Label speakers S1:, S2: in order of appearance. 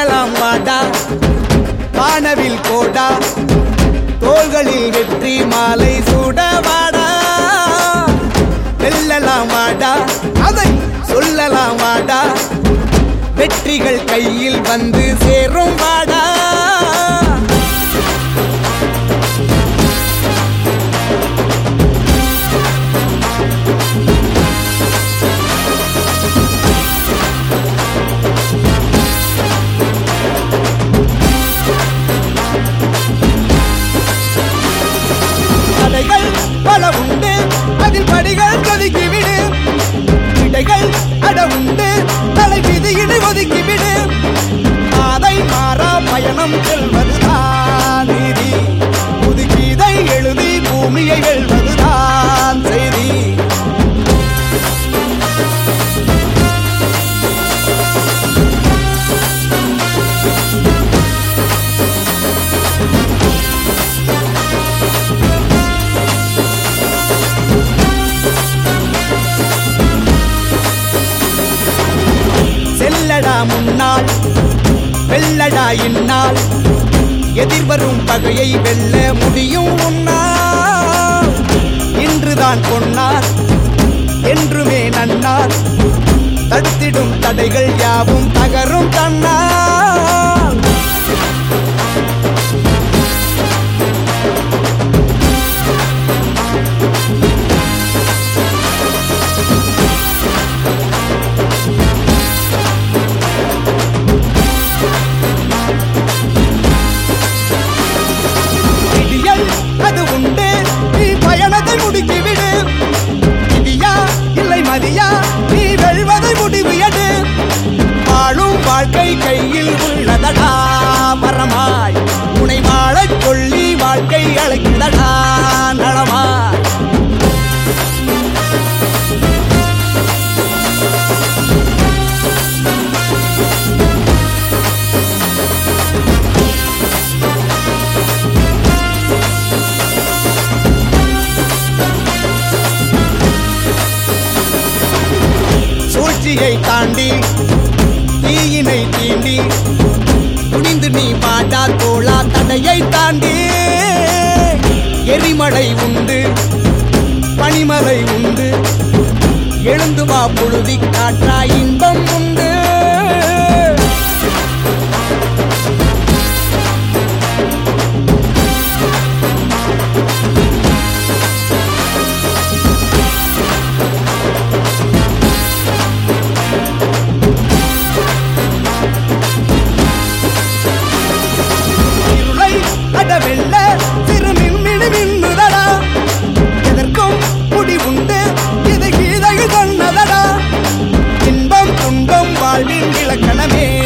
S1: வெல்லலாம் வாடா வானவில் கோடா தோள்களில் வெற்றி மாலை சூட வாடா வெல்லலாம் வாடா அதை சொல்லலாம் வாடா வெற்றிகள் கையில் வந்து சேரும் வாடா தடைகள் பல உண்டு அதில் படிகள் ஒதுக்கிவிடு இடைகள் அட உண்டு தலை விதியினை ஒதுக்கிவிடு பாதை மாறா பயணம் செல்வதுதான் நீதி புதுகீதை எழுதி பூமியை வெல்வதுதான் செய்தி செல்லடா முன்னால் வெல்லடா இந்நாள் எதிர்வரும் பகையை வெல்ல முடியும் உன்னால் இன்றுதான் பொன்னார் என்றுமே நன்னார் தடுத்திடும் தடைகள் யாவும் தகரும் தன்னால் விடியல் அது உண்டு நீ பயணத்தை முடுக்கிவிடு விதியா இல்லை மதியா நீ வெல்வதை முடிவு எடு வாழும் வாழ்க்கை கையில் உள்ளதடா மரமாய் உனை வாழச் சொல்லி வாழ்க்கை அழைக்குதடா நலமாய் சூழ்ச்சியை தாண்டி தீயினை தீண்டி துணிந்து நீ பாடா தோளா தடையை தாண்டி எரிமலை உண்டு பனிமலை உண்டு எழுந்து வா புழுதி காற்றா இன்பம் உண்டு இருளை அடவெல்ல சிறு மின்மினி மின்னுதடா எதற்கும் முடிவுண்டு இது கீதையில் சொன்னதடா இன்பம் துன்பம் வாழ்வின் இலக்கணமே